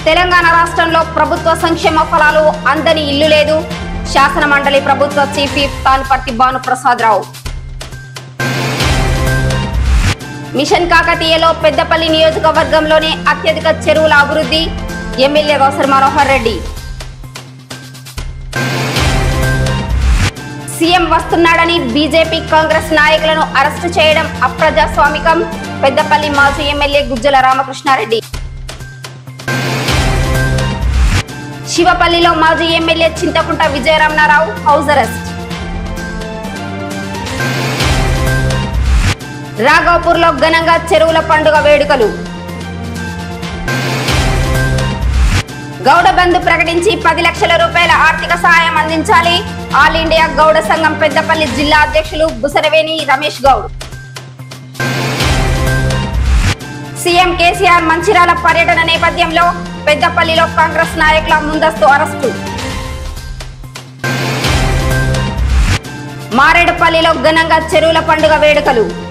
తెలంగాణ రాష్ట్రంలో ప్రభుత్వ సంక్షేమ ఫలాలు అందని ఇల్లు లేదు శాసన మండలి ప్రభుత్వ chief whip Tanparthi Bhanuprasad Rao mission కాకతీయలో పెద్దపల్లి నియోజకవర్గంలోనే అత్యధిక చెరువుల అభివృద్ధి ఎమ్మెల్యే గౌసర్ మనోహర్ రెడ్డి సీఎం వస్తున్నాడని బీజేపీ కాంగ్రెస్ నాయకులను అరెస్టు చేయడం అప్రజాస్వామికం పెద్దపల్లి మాజీ ఎమ్మెల్యే గుజ్జల రామకృష్ణారెడ్డి శివపల్లిలో మాజీ MLA Chintakunta Vijayaramana Rao house arrest రాఘవపూర్లో ఘనంగా చెరువుల పండుగ వేడుకలు గౌడ బంధు ప్రకటించి పది లక్షల రూపాయల ఆర్థిక సహాయం అందించాలి ఆల్ ఇండియా గౌడ సంఘం పెద్దపల్లి జిల్లా అధ్యక్షులు బుసరవేణి రమేష్ గౌడ్ సీఎం కేసీఆర్ మంచిర్యాల పర్యటన నేపథ్యంలో పెద్దపల్లిలో కాంగ్రెస్ నాయకుల ముందస్తు అరెస్టు మారేడుపల్లిలో ఘనంగా చెరువుల పండుగ వేడుకలు